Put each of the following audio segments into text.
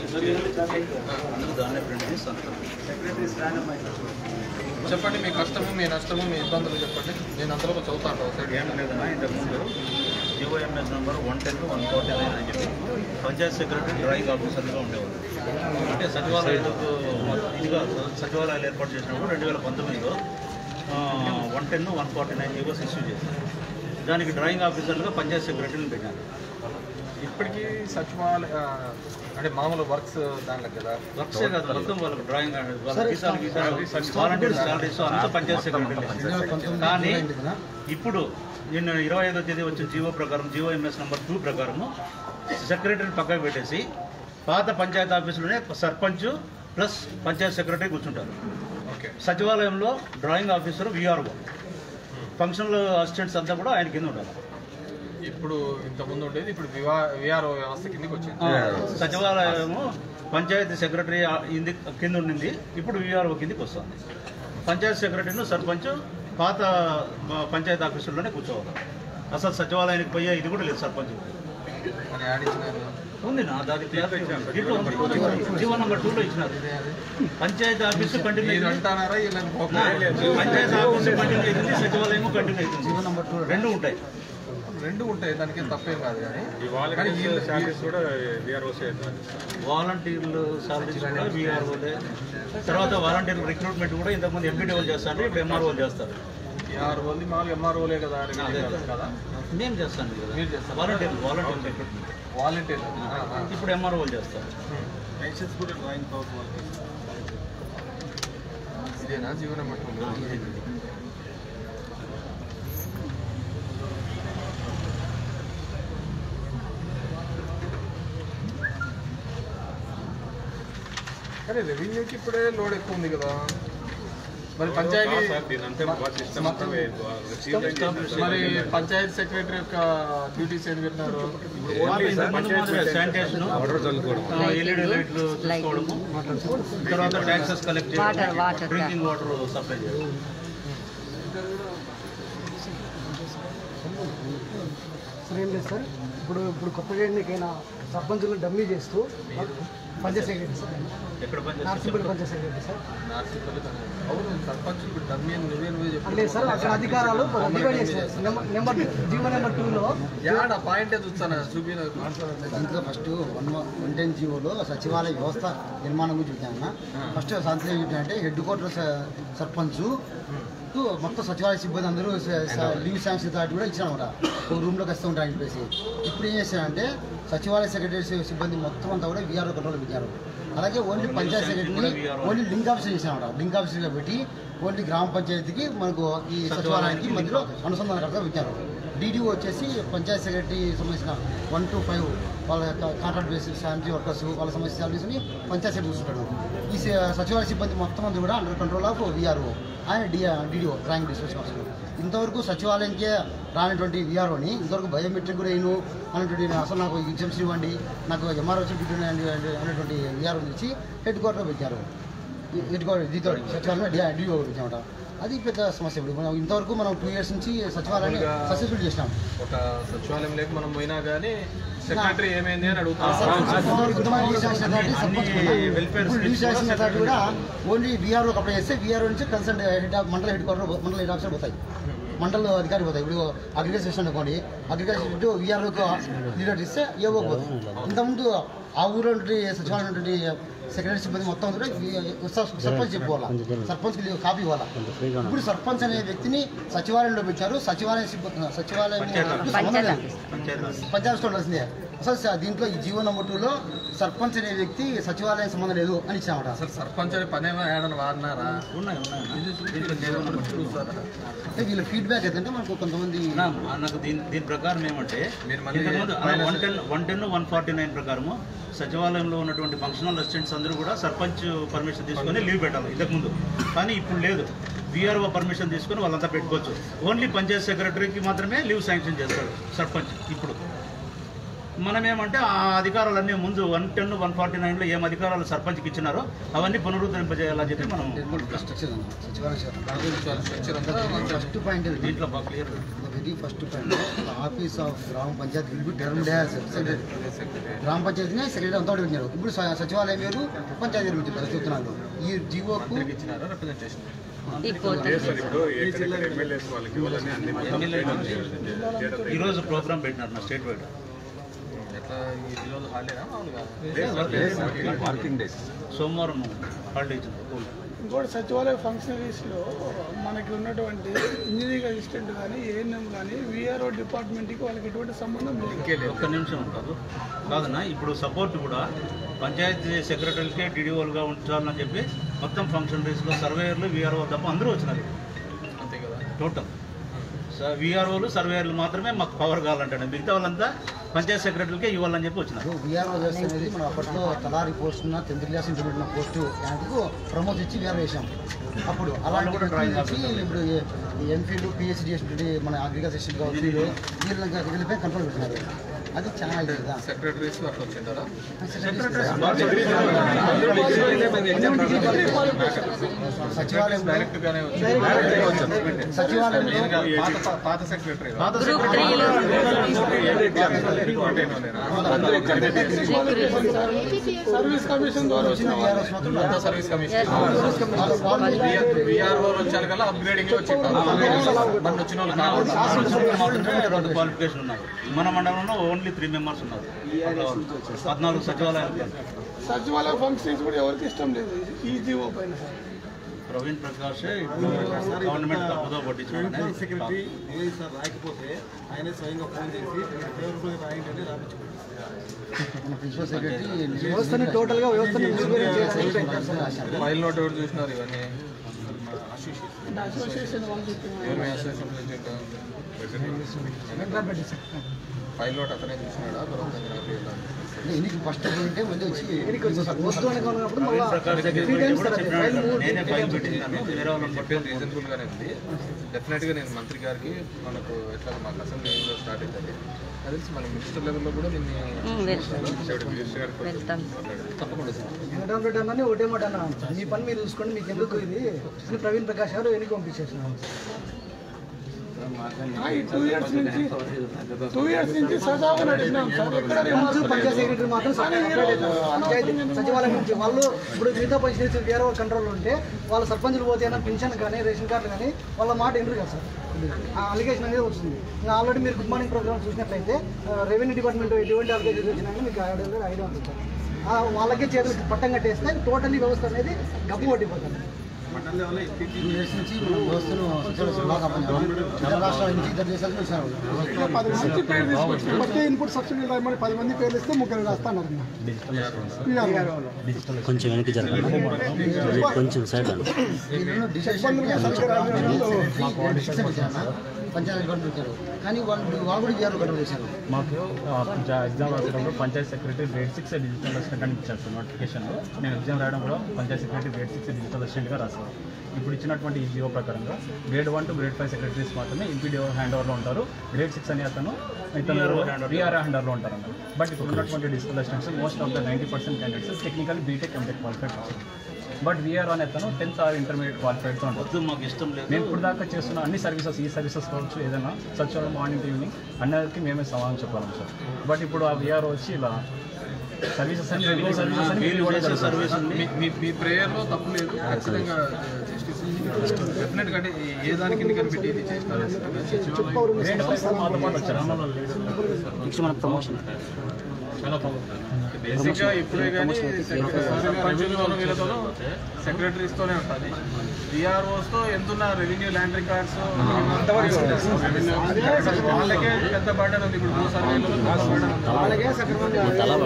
అందరూ దాన్నే ప్రింట్ చేసి సంతకం చెప్పండి మీ కష్టము మీ నష్టము మీ ఇబ్బందులు చెప్పండి నేను అంతలో చదువుతాను ఒకసారి ఏం లేదన్నా ఇంతకుముందు GOMs number one ten one forty nine అని చెప్పి పంచాయత్ సెక్రటరీ డ్రాయింగ్ ఆఫీసర్గా ఉండేవారు అంటే సచివాలయాలకు ఇదిగా సచివాలయాలు ఏర్పాటు చేసినప్పుడు రెండు వేల పంతొమ్మిదిలో one ten one forty nine GOs issue చేశారు దానికి డ్రాయింగ్ ఆఫీసర్గా పంచాయత్ సెక్రటరీని పెట్టారు ఇప్పటికీ సచివాలయ ఆ, అంటే మామూలు వర్క్స్ దాంట్లో కదా వర్క్సే కాదు మొత్తం వాళ్ళకి డ్రాయింగ్ వాళ్ళ గీతాలు గీతాలు వాలంటీర్ సాలరీస్ అంతా పంచాయత్ సెక్రటరీ కానీ ఇప్పుడు నిన్న ఇరవై ఐదో తేదీ వచ్చిన జీవో ప్రకారం జీవో ఎంఎస్ నెంబర్ టూ ప్రకారము సెక్రటరీని పక్కకు పెట్టేసి పాత పంచాయతీ ఆఫీసులోనే సర్పంచ్ ప్లస్ పంచాయత్ సెక్రటరీ కూర్చుంటారు ఓకే సచివాలయంలో drawing officer VRO functional assistants అంతా కూడా ఆయన కింద ఉండాలి ఇప్పుడు ఇంత ముందు ఉండేది ఇప్పుడు వివా విఆర్ఓ వ్యవస్థ కిందకి వచ్చింది సచివాలయము పంచాయతీ సెక్రటరీ ఆ- ఇంది కింద ఉండింది ఇప్పుడు విఆర్ఓ కిందకి వస్తుంది పంచాయతీ సెక్రటరీను సర్పంచ్ పాత ఆ, పంచాయతీ ఆఫీసుల్లోనే కూర్చోవాలి అసలు సచివాలయానికి పోయే ఇది కూడా లేదు సర్పంచ్ అని ఆడించినారు ఉంది నా దాని దీంట్లో ఉంది. జీవో నెంబర్ టూలో ఇచ్చినారు పంచాయతీ ఆఫీసు కంటిన్యూ మీరు అవుతుంది. అంటున్నారా వీళ్ళని పంచాయతీ ఆఫీసు కంటిన్యూ అవుతుంది సచివాలయము కంటిన్యూ అవుతుంది రెండు ఉంటాయి రెండు ఉంటాయి దానికి తప్పేం కాదు కానీ కానీ వీళ్ళు- వాలంటీర్లు సాలరీస్ కూడా వీఆర్ఓలే తర్వాత వాలంటీర్ రిక్రూట్మెంట్ కూడా ఇంతకుముందు ఎంపీడీఓలు చేస్తారు ఇప్పుడు ఎంఆర్ఓలు చేస్తారు విఆర్ఓది మామూలు ఎంఆర్ఓలే కదా అదే. కదా మేము చేస్తాను కదా మీరు చేస్తారా? వాలంటీర్ వాలంటీర్ రిక్రూట్మెంట్ వాలంటీర్ ఇప్పుడు ఎంఆర్ఓలు చేస్తారు ఇదేనా జీవన మట్టం కానీ రెవెన్యూకి ఇప్పుడే లోడ్ ఎక్కువ ఉంది కదా మరి పంచాయతీ మరి పంచాయతీ సెక్రటరీ యొక్క డ్యూటీస్ ఏం పెట్టినారు శానిటేషన్ ఎల్ఈడి లైట్లు చూసుకోవడము తర్వాత ట్యాక్సెస్ కలెక్ట్ చేయడం డ్రింకింగ్ వాటర్ సప్లై చేయడం సార్ ఏం లేదు సార్ ఇప్పుడు ఇప్పుడు కొత్తగా ఎన్నికైన సర్పంచులు డమ్మీ చేస్తూ పంచాయత్ సెక్రటరీ సార్ ఎక్కడ పనిచేస్తారు నార్సింపల్లి పంచాయత్ సెక్రటరీ సార్ నార్సింపల్లి అవును సర్పంచ్ ఇప్పుడు డమ్మీ అని నువ్వే నువ్వే చెప్పు అంటే సార్ అక్కడ అధికారాలు డివైడ్ చేస్తారు నెంబర్ నెంబర్ జీవో నెంబర్ టూలో యాడ పాయింటే చూస్తాను చూపిన దీంట్లో ఫస్ట్ వన్ వన్ టెన్ జీవోలో సచివాలయ వ్యవస్థ నిర్మాణం గురించి చూద్దామన్న ఫస్ట్ శాంతి అంటే హెడ్ క్వార్టర్ స- సర్పంచ్ కు మొత్తం సచివాలయ సిబ్బంది అందరూ స- స- లీవ్ శాంక్షన్ దాటి కూడా ఇచ్చారన్నమాట ఒక రూమ్లోకి వస్తూ ఉంటారని చెప్పేసి ఇప్పుడు ఏం చేశారంటే సచివాలయ సెక్రటరీ సిబ్బంది మొత్తం అంతా కూడా వీఆర్ఓ కంట్రోల్ పెట్టారు అలాగే ఓన్లీ పంచాయత్ సెక్రటరీని ఓన్లీ లింక్ ఆఫీసర్ చేశారన్నమాట లింక్ ఆఫీసర్గా పెట్టి ఓన్లీ గ్రామ పంచాయతీకి మనకు ఈ సచివాలయానికి మధ్యలో అనుసంధానకర్తగా పెట్టారు డీడీఓ వచ్చేసి పంచాయత్ సెక్రటరీ సంబంధించిన వన్ టు ఫైవ్ వాళ్ళ యొక్క కాంట్రాక్ట్ బేసిస్ శానిటరీ వర్కర్స్ వాళ్ళ సంబంధించిన శాలరీస్ని పంచాయత్ సెక్రటరీ చూసుకుంటాడు ఈ స- సచివాలయ సిబ్బంది మొత్తం అంతా కూడా అండర్ కంట్రోల్ ఆఫ్ విఆర్ఓ ఆయన D DDO drawing district officer ఇంతవరకు సచివాలయంకే రానటువంటి విఆర్ఓని ఇంతవరకు బయోమెట్రిక్ కూడా అయిను అన్నటువంటి అసలు నాకు ఎగ్జామ్స్ ఇవ్వండి నాకు ఎంఆర్ఓ డ్యూటీ అనేటువంటి విఆర్ఓ ఇచ్చి హెడ్ క్వార్టర్ పెట్టారు హెడ్ క్వార్టర్ దీంతో సచివాలయం డిఓ పెట్టామట అది పెద్ద సమస్య ఇప్పుడు మనం ఇంతవరకు మనం టూ ఇయర్స్ నుంచి సచివాలయాన్ని సక్సెస్ఫుల్ చేసినాం ఒక సచివాలయం లేక మనం పోయినా కానీ సెక్రటరీ ఏమైంది అని అడుగుతాం కూడా ఓన్లీ బీఆర్ఓ అప్లై చేస్తే బీఆర్ఓ నుంచి కన్సల్ట్ హెడ్ ఆఫ్ మండల హెడ్ క్వార్టర్ మండల హెడ్ ఆఫీసర్ పోతాయి మండల అధికారి పోతాయి ఇప్పుడు అగ్రికల్చర్ సెక్షన్ అనుకోండి అగ్రికల్చర్ టు వీఆర్ఓకి లీడర్ ఇస్తే ఏవో పోతాయి ఇంతకుముందు ఆ ఊళ్ళో ఉన్నటువంటి సచివాలయం ఉన్నటువంటి సెక్రటరీ సిబ్బంది మొత్తం కూడా ఈ సర్- సర్పంచ్ చెప్పుకోవాలా సర్పంచ్కి కాపీ ఇవ్వాలా ఇప్పుడు సర్పంచ్ అనే వ్యక్తిని సచివాలయంలో పెట్టారు సచివాలయం సిబ్బంది సచివాలయం సంబంధం లేదు. పంచాయత్ స్టోర్ ఉండాల్సిందే అసలు స- దీంట్లో ఈ జీవో నెంబర్ టూలో సర్పంచ్ అనే వ్యక్తి సచివాలయం సంబంధం లేదు అని ఇచ్చామట అసలు సర్పంచ్ అనే పని ఏమైనా ఏడని వాడినారా ఉన్నాయి ఉన్నాయి ఇది దీంట్లో నేను చూస్తారా అంటే వీళ్ళ ఫీడ్బ్యాక్ ఏంటంటే మనకు కొంతమంది నా- నాకు దీని దీని ప్రకారం ఏమంటే మీరు మళ్ళీ one ten one ten one forty nine ప్రకారము సచివాలయంలో ఉన్నటువంటి ఫంక్షనల్ అసిస్టెంట్స్ అందరూ కూడా సర్పంచ్ పర్మిషన్ తీసుకొని లీవ్ పెట్టాలి ఇంతకుముందు కానీ ఇప్పుడు లేదు విఆర్ఓ పర్మిషన్ తీసుకొని వాళ్ళంతా పెట్టుకోవచ్చు ఓన్లీ పంచాయత్ సెక్రటరీకి మాత్రమే లీవ్ శాంక్షన్ చేస్తాడు సర్పంచ్ ఇప్పుడు మనం ఏమంటే ఆ అధికారాలన్నీ ముందు వన్ టెన్ వన్ ఫార్టీ నైన్లో ఏం అధికారాలు సర్పంచ్కి ఇచ్చినారో అవన్నీ పునరుద్ధరింపజేయాలని చెప్పి మనం స్ట్రక్చర్ అన్నమాట. సచివాలయం శాఖ. స్ట్రక్చర్ అంతా ఫస్ట్ పాయింట్ ఇది. దీంట్లో బాగా క్లియర్ ఒక సెక్రటరీ ఫస్ట్ పైన ఆఫీస్ ఆఫ్ గ్రామ panchayati will be termed as secretary గ్రామ పంచాయతీనే సెక్రటరీ అంతా పెట్టినారు ఇప్పుడు స- సచివాలయం వేరు పంచాయతీ వేరు పెట్టారు చెప్తున్నారు ఈ జీవోకు ఇచ్చినారా రిప్రజెంటేషన్ ఈరోజు ప్రోగ్రామ్ పెట్టినారు నా స్టేట్ వైడ్ ఎట్లా ఈ రోజు హాలిడేనా మామూలుగా వర్కింగ్ డేస్ సోమవారం హాలిడే ఇచ్చింది ఇంకోటి సచివాలయ ఫంక్షనరీస్లో మనకి ఉన్నటువంటి ఇంజనీరింగ్ అసిస్టెంట్ కానీ ఏఎన్ఎం కానీ విఆర్ఓ డిపార్ట్మెంట్కి వాళ్ళకి ఎటువంటి సంబంధం లేదు ఒక్క నిమిషం ఉంటారు కాదన్నా ఇప్పుడు సపోర్ట్ కూడా పంచాయతీ సెక్రటరీలకే డిడిఓలుగా ఉంచాలని చెప్పి మొత్తం ఫంక్షనరీస్లో సర్వేయర్లు విఆర్ఓ తప్ప అందరూ వచ్చినారు అంతే కదా టోటల్ విఆర్ఓలు సర్వేయర్లు మాత్రమే మాకు పవర్ కావాలంటాడు మిగతా వాళ్ళంతా పంచాయతీ సెక్రటరీలకే ఇవ్వాలని చెప్పి వచ్చినారు విఆర్ఓ చేస్తున్నది మనం అప్పట్లో తలారి పోస్ట్ ఉన్న టెన్త్ క్లాస్ ఇంటర్ పెట్టిన పోస్టు దానికి ప్రమోట్ ఇచ్చి విఆర్ఓ వేసాం అప్పుడు అలాంటి కూడా drawing వచ్చి ఇప్పుడు ఎంపీలు పిహెచ్డి చేసినటువంటి మన అగ్రికల్చర్ అసిస్టెంట్ కావచ్చు వీళ్ళ వీళ్ళపై కంట్రోల్ పెట్టినారు అది చాలా ఇది కదా సెక్రటరీస్ అట్లా వచ్చింటారా సచివాలయంలో డైరెక్ట్ గానే వచ్చింది సచివాలయంలో మెయిన్గా పాత పాత సెక్రటరీ పాత సర్వీస్ కమిషన్ ద్వారా వచ్చిన VRO మాత్రం అంతా సర్వీస్ కమిషన్ వాళ్ళ- వాళ్ళు విఆర్ఓ వచ్చారు కదా అప్గ్రేడింగ్ వచ్చింటారు మన వచ్చిన వాళ్ళు కావాలి రెండు క్వాలిఫికేషన్ ఉన్నారు మన మండలంలో ఓన్లీ త్రీ మెంబర్స్ ఉన్నారు పద్నాలుగు సచివాలయాలు సచివాలయ ఫంక్షనరీస్ కూడా ఎవరికి ఇష్టం లేదు ఈ జీవో పైన ప్రవీణ్ ప్రకాష్ ఇప్పుడు గవర్నమెంట్ తప్పుదో పట్టించుకున్నాడు సెక్రటరీ ఏ సార్ రాయకపోతే ఆయనే స్వయంగా ఫోన్ చేసి ఫేవరబుల్గా రాయండి అని రాపించుకుంటారు మన ప్రిన్సిపల్ సెక్రటరీ వ్యవస్థని టోటల్గా వ్యవస్థని నిర్వీర్యం చేసి ఫైల్ నోట్ ఎవరు చూసినారు ఇవన్నీ అసోసియేషన్ వాళ్ళు చెప్పిన ఎవరు మీ అసోసియేషన్ ప్రెసిడెంట్ ఫైల్ నోట్ అతనే చూసినాడా తర్వాత నాకు ఇలా. ఎన్నిక ఫస్ట్ ఉంటే మళ్ళీ వచ్చి వస్తూ అనుకున్నప్పుడు ప్రవీణ్ ప్రకాష్ దగ్గర త్రీ పోయి టైమ్స్ కూడా సార్ అది. చెప్పినాడు ఫైల్ మూవ్ నేనే ఫైల్ పెట్టినాను వేరే వాళ్ళని చెప్పేది రీజనబుల్ గానే ఉంది డెఫినెట్ గా నేను మంత్రి గారికి మనకు ఎట్లా మాకు అసెంబ్లీ స్టార్ట్ అవుతుంది అది తెలిసి మన మినిస్టర్ లెవెల్లో కూడా దీన్ని మినిస్టర్ గారికి వెళ్తాం తప్పకుండా సార్ వెంకటరామరెడ్డి అన్నని ఒకటే మాట అన్న మీ పని మీరు చూసుకోండి మీకు ఎందుకు ఇది అని ప్రవీణ్ ప్రకాష్ గారు వెనక్కి పంపించేసినాం ఈ టూ ఇయర్స్ నుంచి టూ ఇయర్స్ నుంచి సజావుగా నడిచినాం సార్ ఎక్కడ ఫండ్స్ పంచాయత్ సెక్రటరీ మాత్రం సపరేట్ పంచాయతీ సచివాలయం నుంచి వాళ్ళు ఇప్పుడు మిగతా పంచాయతీ వేరే వాళ్ళ కంట్రోల్ ఉంటే వాళ్ళ సర్పంచులు పోతే అయినా పెన్షన్ కానీ రేషన్ కార్డు కానీ వాళ్ళ మాట ఎంటర్ కదా సార్ ఆ అలిగేషన్ అనేది వస్తుంది ఇంకా ఆల్రెడీ మీరు గుడ్ మార్నింగ్ ప్రోగ్రామ్ చూసినట్లయితే రెవెన్యూ డిపార్ట్మెంట్ ఎటువంటి అలిగేషన్ వచ్చినా మీకు ఐడియా ఐడియా ఉంటుంది సార్ ఆ, వాళ్ళకే చేతులకి పట్టం కట్టేస్తే టోటల్లీ వ్యవస్థ అనేది గబ్బు కొట్టిపోతుంది టూ ఇయర్స్ నుంచి మనం వ్యవస్థను సచివాలయం బాగా పనిచేయాలి. ఇతర రాష్ట్రాల నుంచి ఇతర దేశాల నుంచి వచ్చారు పది మంది పేరు తీసుకొచ్చి ఒకే ఇన్పుట్ సబ్సిడీ రాయమని పది మంది పేర్లు ఇస్తే ముగ్గురు రాస్తున్నారు కొంచెం వెనక్కి జరగండి కొంచెం సైడ్ రండి. వీళ్ళు డిసిషన్ పంచాయతీ డిపార్ట్మెంట్ వచ్చారు కానీ వాళ్ళు వాళ్ళు కూడా వీఆర్ కంట్రోల్ చేశారు మాకు ఆ, జా- ఎగ్జామ్ రాసేటప్పుడు panchayat secretary grade six digital assistant అని ఇచ్చారు సార్ నోటిఫికేషన్ నేను ఎగ్జామ్ రాయడం కూడా panchayat secretary grade six digital అసిస్టెంట్గా రాశాను ఇప్పుడు ఇచ్చినటువంటి ఈ జియో ప్రకారంగా grade one two grade five secretaries మాత్రమే ఎంపీడీఓ హ్యాండ్ ఓవర్లో ఉంటారు గ్రేడ్ సిక్స్ అని అతను ఇతను విఆర్ హ్యాండ్ ఓవర్లో ఉంటారు అన్నమాట బట్ ఇప్పుడు ఉన్నటువంటి digital assistants most of the ninety percent candidates technical BTech MTech qualified but VR అని అతను టెన్త్ ఆర్ ఇంటర్మీడియట్ క్వాలిఫైడ్తో ఉంటారు వద్దు మాకు ఇష్టం లేదు నేను ఇప్పుడు దాకా చేస్తున్న అన్ని సర్వీసెస్ ఈ సర్వీసెస్ కావచ్చు ఏదైనా సచివాలయం మార్నింగ్ టు ఈవినింగ్ అన్నిటికీ మేమే సమాధానం చెప్పాలి సార్ బట్ ఇప్పుడు ఆ విఆర్ వచ్చి ఇలా సర్వీసెస్ అని రెగ్యులర్ సర్వీసెస్ అని వీళ్ళు చేసే సర్వీస్ మీ- మీ మీ ప్రేయర్లో తప్పు లేదు ఖచ్చితంగా డెఫినెట్ గా అంటే ఏ దానికి ఎన్ని కనిపెట్టి ఇది చేస్తారు సచివాలయం మాతో పాటు వచ్చారు అన్నలో లేడు. నెక్స్ట్ మన ప్రమోషన్ బేసిక్ గా ఇప్పుడే కానీ వీళ్ళతోనూ సెక్రటరీస్ తోనే ఉంటుంది డిఆర్ఓస్ తో ఎంతున్న రెవెన్యూ ల్యాండ్ రికార్డ్స్ వాళ్ళకే పెద్ద బర్డన్ ఉంది ఇప్పుడు భూ సర్వేలో పెద్ద burden ఉంది. అలాగే సక్రమంగా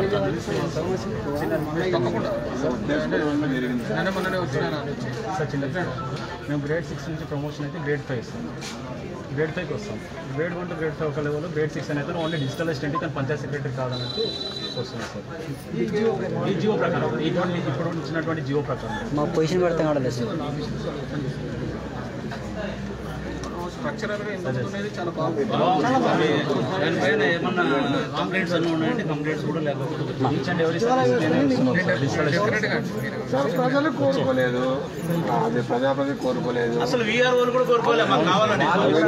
తప్పకుండా నిన్న మొన్ననే వచ్చినాను అని వచ్చి సార్ చిన్న మేము గ్రేడ్ సిక్స్ నుంచి ప్రమోషన్ అయితే గ్రేడ్ ఫైవ్ ఇస్తాం గ్రేడ్ ఫైవ్కి వస్తాం grade one two grade five ఒక లెవెల్ గ్రేడ్ సిక్స్ అనేది ఓన్లీ డిజిటల్ అసిస్టెంట్ కానీ పంచాయత్ సెక్రటరీ కాదన్నట్టు వస్తుంది సార్ ఈ జియో ప్రకారం ఇటువంటి ఇప్పుడు ఇచ్చినటువంటి జియో ప్రకారం మా పొజిషన్ పెడతాం కూడా లేదు సార్ స్ట్రక్చరల్ గా ఇంతకు అనేది చాలా బాగుంది దానిపైన ఏమన్నా కంప్లైంట్స్ అన్నీ ఉన్నాయంటే కంప్లైంట్స్ కూడా లేకపోతే ఈచ్ అండ్ ఎవరీ సర్వీస్ నేనే ఇస్తున్నాను డిజిటల్ డెఫినెట్ గా మీరు సార్ ప్రజలు కోరుకోలేదు అది ప్రజాపతి కోరుకోలేదు అసలు వీఆర్ఓ కూడా కోరుకోలే మాకు కావాలని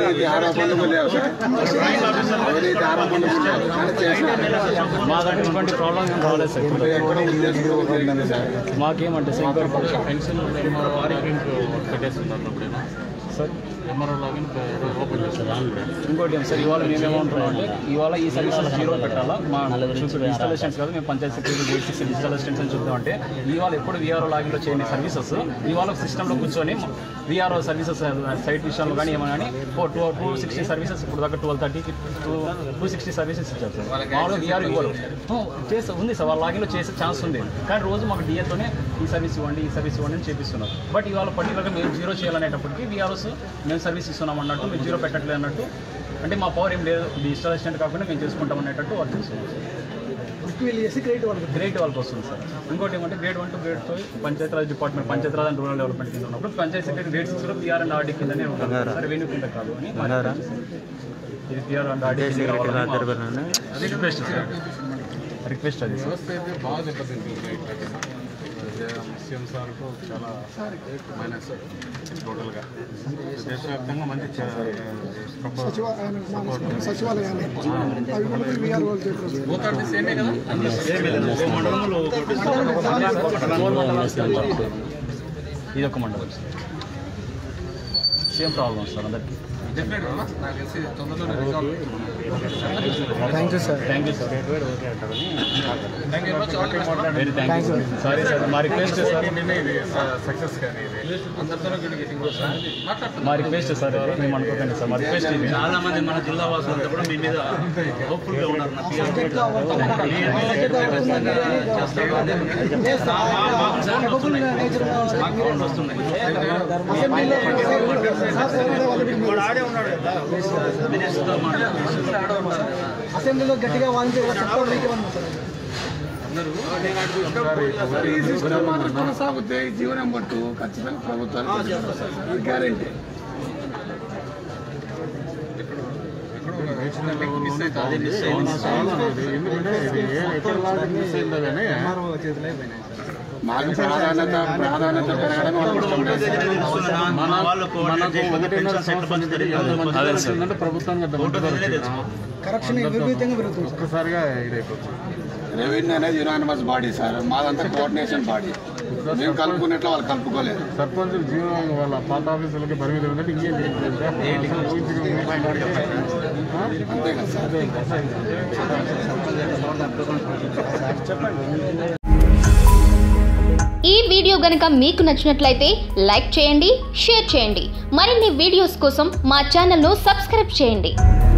మా దాంట్లో ఇటువంటి ప్రాబ్లం ఏం రాలేదు సార్ మాకేమంటే సార్ పెన్షన్ పెట్టేస్తున్నారు అప్పుడేమో సార్ ఎంఆర్ఓ లాగిన్ ఓపెన్ చేస్తారు ఇంకోటి ఏం సార్ ఇవాళ మేమేమంటున్నాం అంటే ఇవాళ ఈ సర్వీసెస్ జీరో పెట్టాలా మా డిజిటల్ అసిస్టెంట్స్ కాదు మేము panchayati secretary grade six digital assistants అని చెప్తాం అంటే ఇవాళ ఎప్పుడు వీఆర్ఓ లాగిన్లో చేయండి సర్వీసెస్ ఇవాళ సిస్టంలో కూర్చొని వీఆర్ఓ సర్వీసెస్ సైట్ విషయంలో కానీ ఏమైనా కానీ four two two sixty services ఇప్పుడు దాకా ట్వెల్వ్ థర్టీకి టూ టూ సిక్స్టీ సర్వీసెస్ ఇచ్చారు సార్ మామూలుగా వీఆర్ ఇవ్వరు చేస్తే ఉంది సార్ వాళ్ళ లాగిన్లో చేసే ఛాన్స్ ఉంది కానీ రోజు మాకు డిఏతోనే ఈ సర్వీస్ ఇవ్వండి ఈ సర్వీస్ ఇవ్వండి అని చేపిస్తున్నారు బట్ ఇవాళ పర్టికులర్గా మేము జీరో చేయాలనేటప్పటికి వీఆర్ఓస్ మేము సర్వీస్ ఇస్తున్నాం అన్నట్టు మీరు జీరో పెట్టట్లేదు అన్నట్టు అంటే మా పవర్ ఏం లేదు డిజిటల్ అసిస్టెంట్ కాకుండా మేము చేసుకుంటాం అనేటట్టు వాళ్ళు చేస్తున్నారు సార్ వీళ్ళు చేసి క్రెడిట్ వాళ్ళకి గ్రేడ్ వాళ్ళకి వస్తుంది సార్ ఇంకోటి ఏమంటే grade one two grade five Panchayati Raj department Panchayati Raj and rural development కింద ఉన్నప్పుడు పంచాయతీ సెక్రటరీ గ్రేడ్ సిక్స్ లో పిఆర్ అండ్ ఆర్డీ కిందనే ఉంటుంది సార్ రెవెన్యూ కింద కాదు అని మా రిక్వెస్ట్ సార్. ఇది పిఆర్ అండ్ ఆర్డీ కింద రావాలని మా రిక్వెస్ట్ సార్ రిక్వెస్ట్ అది సార్ వ్యవస్థ అయితే బాగా దెబ్బతింది సీఎం సార్కు చాలా మైనస్ టోటల్గా దేశవ్యాప్తంగా మంచి సచివాలయాలు అవి కూడా వీఆర్ వాళ్ళు చెప్పారు పోతాడు సేమే కదా ఓ మండలంలో ఒకటి ఇది ఒక మండలం సార్ సేమ్ ప్రాబ్లం సార్ అందరికి డెఫినెట్ నాకు తెలిసి తొందరలోనే resolve thank you sir thank you sir thank you much all very thank you sorry sir మా రిక్వెస్ట్ సార్ ఇది సక్సెస్ కానీ ఇది అందరితోనూ వీళ్ళు గెటింగ్ మాట్లాడుతున్నాం మా రిక్వెస్ట్ సార్ ఇది మేము అనుకోకండి సార్ మా రిక్వెస్ట్ ఇది చాలా మంది మన జిల్లా వాసులంతా కూడా మీ మీద హోప్ఫుల్ గా ఉన్నారు నా PR చేస్తారు అదే మాకు ఫోన్స్ వస్తున్నాయి మినిస్టర్తో మాట్లాడుతున్నారు అసెంబ్లీలో గట్టిగా వాదించే చట్టం నీకేమన్నా సార్ ఈ సిస్టమ్ మాత్రం కొనసాగితే ఈ జీవనం పట్టు ఖచ్చితంగా ప్రభుత్వానికి గ్యారెంటీ మిస్ అయితే అది మిస్ అయింది మాకు ప్రాధాన్యత ప్రాధాన్యత పెరగడం ఇప్పుడు ఒకటే దగ్గర తెలుసుకున్నా, మన వాళ్ళు కోఆర్డినేట్ చేయకపోతే పెన్షన్స్ ఎట్లా పంచుతారు? ప్రభుత్వానికి ఒకటో దగ్గరే తెలుసుకో. కరప్షన్ విపరీతంగా పెరుగుతుంది సార్ ఒక్కసారిగా ఇదైపోతుంది రెవెన్యూ అనేది యునానిమస్ బాడీ సార్ మాదంతా కోఆర్డినేషన్ బాడీ మేము కలుపుకున్నట్లు వాళ్ళు కలుపుకోలేదు సర్పంచ్ జీవనం వాళ్ళ పాత ఆఫీసులకి పరిమితం ఉందంటే ఇంకేం అంతే కదా సార్ ఈ వీడియో గనుక మీకు నచ్చినట్లయితే లైక్ చేయండి షేర్ చేయండి మరిన్ని వీడియోస్ కోసం మా ఛానల్ను సబ్స్క్రైబ్ చేయండి